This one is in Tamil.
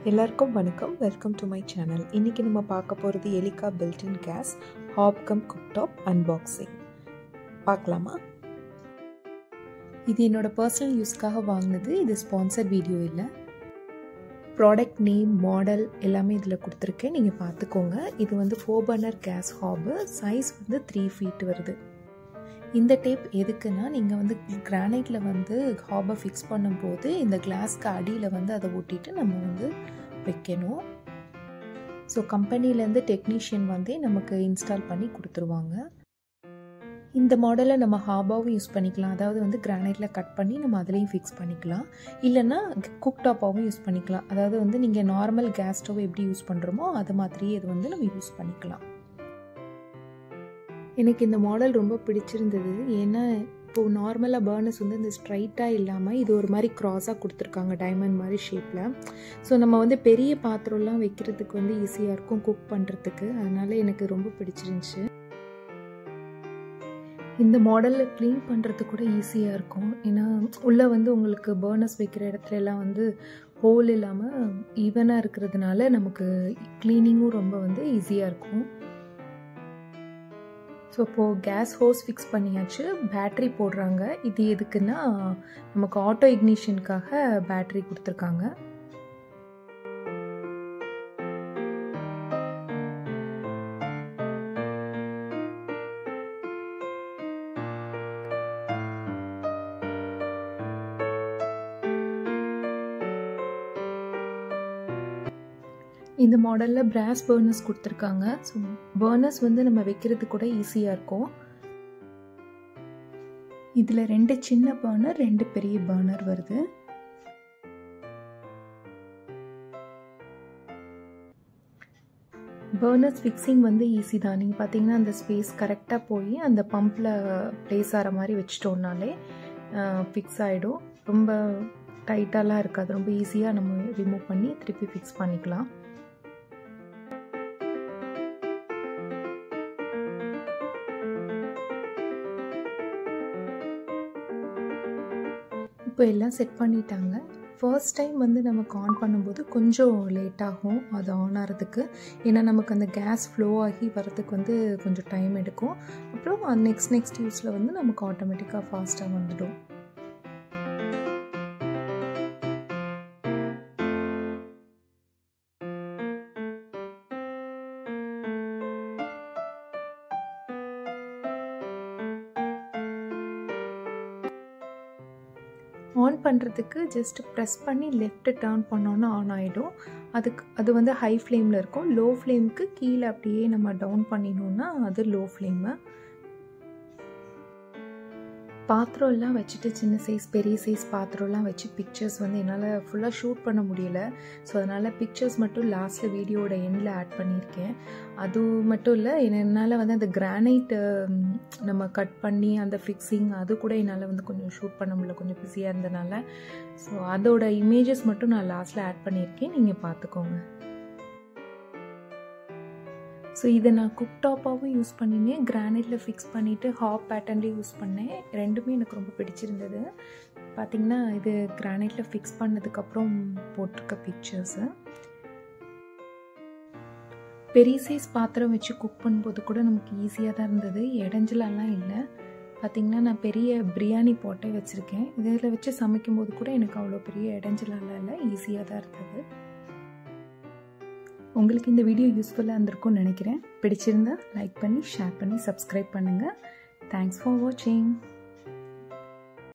எல்லாருக்கும் வணக்கம் வெல்கம் டு மை சேனல் இன்றைக்கி நம்ம பார்க்க போகிறது எலிகா பில்டின் கேஸ் ஹாப்கம் குக்டாப் அன்பாக்சிங் பார்க்கலாமா இது என்னோட பர்சனல் யூஸ்க்காக வாங்கினது இது ஸ்பான்சர் வீடியோ இல்லை ப்ராடக்ட் நேம் மாடல் எல்லாமே இதில் கொடுத்துருக்கேன் நீங்கள் பார்த்துக்கோங்க இது வந்து four burner gas hob size வந்து த்ரீ ஃபீட் வருது இந்த டேப் எதுக்குன்னா நீங்கள் வந்து கிரானைட்டில் வந்து ஹாபை ஃபிக்ஸ் பண்ணும்போது இந்த கிளாஸ்க்கு அடியில் வந்து அதை ஒட்டிட்டு நம்ம வந்து வைக்கணும் ஸோ கம்பெனிலேருந்து டெக்னீஷியன் வந்து நமக்கு இன்ஸ்டால் பண்ணி கொடுத்துருவாங்க இந்த மாடலை நம்ம ஹாபாவும் யூஸ் பண்ணிக்கலாம் அதாவது வந்து கிரானைட்டில் கட் பண்ணி நம்ம அதுலேயும் ஃபிக்ஸ் பண்ணிக்கலாம் இல்லைன்னா குக் டாப்பாகவும் யூஸ் பண்ணிக்கலாம் அதாவது வந்து நீங்கள் நார்மல் கேஸ் ஸ்டவ் எப்படி யூஸ் பண்ணுறோமோ அது மாதிரியே இது வந்து நம்ம யூஸ் பண்ணிக்கலாம் எனக்கு இந்த மாடல் ரொம்ப பிடிச்சிருந்தது ஏன்னா இப்போது நார்மலாக பேர்னஸ் வந்து இந்த ஸ்ட்ரைட்டாக இல்லாமல் இது ஒரு மாதிரி க்ராஸாக கொடுத்துருக்காங்க டைமண்ட் மாதிரி ஷேப்பில் ஸோ நம்ம வந்து பெரிய பாத்திரம்லாம் வைக்கிறதுக்கு வந்து ஈஸியாக இருக்கும் குக் பண்ணுறதுக்கு அதனால் எனக்கு ரொம்ப பிடிச்சிருந்துச்சு இந்த மாடலில் க்ளீன் பண்ணுறது கூட ஈஸியாக இருக்கும் ஏன்னா உள்ளே வந்து உங்களுக்கு பேர்னஸ் வைக்கிற இடத்துல எல்லாம் வந்து ஹோல் இல்லாமல் ஈவனாக இருக்கிறதுனால நமக்கு க்ளீனிங்கும் ரொம்ப வந்து ஈஸியாக இருக்கும் ஸோ இப்போது கேஸ் ஹோஸ் ஃபிக்ஸ் பண்ணியாச்சு பேட்ரி போடுறாங்க இது எதுக்குன்னா நமக்கு ஆட்டோ இக்னிஷனுக்காக பேட்ரி கொடுத்துருக்காங்க இந்த மாடலில் பிராஸ் பர்னர்ஸ் கொடுத்துருக்காங்க ஸோ பர்னர்ஸ் வந்து நம்ம வைக்கிறது கூட ஈஸியாக இருக்கும் இதில் ரெண்டு சின்ன பர்னர் ரெண்டு பெரிய பர்னர் வருது பர்னர்ஸ் ஃபிக்ஸிங் வந்து ஈஸி தான் நீங்கள் பார்த்தீங்கன்னா அந்த ஸ்பேஸ் கரெக்டாக போய் அந்த பம்பில் ப்ளேஸ் ஆகிற மாதிரி வச்சிட்டோம்னாலே ஃபிக்ஸ் ஆகிடும் ரொம்ப டைட்டாலாம் இருக்காது ரொம்ப ஈஸியாக நம்ம ரிமூவ் பண்ணி திருப்பி ஃபிக்ஸ் பண்ணிக்கலாம் இப்போ எல்லாம் செட் பண்ணிட்டாங்க ஃபர்ஸ்ட் டைம் வந்து நமக்கு ஆன் பண்ணும்போது கொஞ்சம் லேட் ஆகும் அது ஆன் ஆகிறதுக்கு ஏன்னா நமக்கு அந்த கேஸ் ஃப்ளோ ஆகி வரதுக்கு வந்து கொஞ்சம் டைம் எடுக்கும் அப்புறம் நெக்ஸ்ட் நெக்ஸ்ட் யூஸில் வந்து நமக்கு ஆட்டோமேட்டிக்காக ஃபாஸ்ட்டாக வந்துடும் ஆன் பண்ணுறதுக்கு ஜஸ்ட் ப்ரெஸ் பண்ணி லெஃப்ட் டேர்ன் பண்ணோன்னா ஆன் ஆகிடும் அதுக்கு அது வந்து ஹை ஃப்ளேமில் இருக்கும் லோ ஃப்ளேமுக்கு கீழே அப்படியே நம்ம டவுன் பண்ணினோன்னா அது லோ ஃப்ளேமு பாத்திரம்லாம் வச்சுட்டு சின்ன சைஸ் பெரிய சைஸ் பாத்திரம்லாம் வச்சு பிக்சர்ஸ் வந்து என்னால் ஃபுல்லாக ஷூட் பண்ண முடியல ஸோ அதனால் பிக்சர்ஸ் மட்டும் லாஸ்ட்டில் வீடியோட எண்டில் ஆட் பண்ணியிருக்கேன் அது மட்டும் இல்லை என்னால் வந்து அந்த கிரானைட்டு நம்ம கட் பண்ணி அந்த ஃபிக்ஸிங் அது கூட என்னால் வந்து கொஞ்சம் ஷூட் பண்ண முடியல கொஞ்சம் பிஸியாக இருந்தனால ஸோ அதோட இமேஜஸ் மட்டும் நான் லாஸ்ட்டில் ஆட் பண்ணியிருக்கேன் நீங்கள் பார்த்துக்கோங்க ஸோ இதை நான் குக் டாப்பாகவும் யூஸ் பண்ணினேன் கிரானைட்டில் ஃபிக்ஸ் பண்ணிவிட்டு ஹாப் பேட்டர்ன்லேயும் யூஸ் பண்ணேன் ரெண்டுமே எனக்கு ரொம்ப பிடிச்சிருந்தது பார்த்திங்கன்னா இது கிரானைட்டில் ஃபிக்ஸ் பண்ணதுக்கப்புறம் போட்டிருக்க பிக்சர்ஸு பெரிய சைஸ் பாத்திரம் வச்சு குக் பண்ணும்போது கூட நமக்கு ஈஸியாக தான் இருந்தது இடைஞ்சலெல்லாம் இல்லை பார்த்திங்கன்னா நான் பெரிய பிரியாணி போட்டே வச்சுருக்கேன் இதில் வச்சு சமைக்கும்போது கூட எனக்கு அவ்வளோ பெரிய இடைஞ்சலெல்லாம் இல்லை ஈஸியாக தான் இருந்தது உங்களுக்கு இந்த வீடியோ யூஸ்ஃபுல்லாக இருந்திருக்கும்னு நினைக்கிறேன் பிடிச்சிருந்தா லைக் பண்ணி ஷேர் பண்ணி சப்ஸ்கிரைப் பண்ணுங்கள் தேங்க்ஸ் ஃபார் வாட்சிங்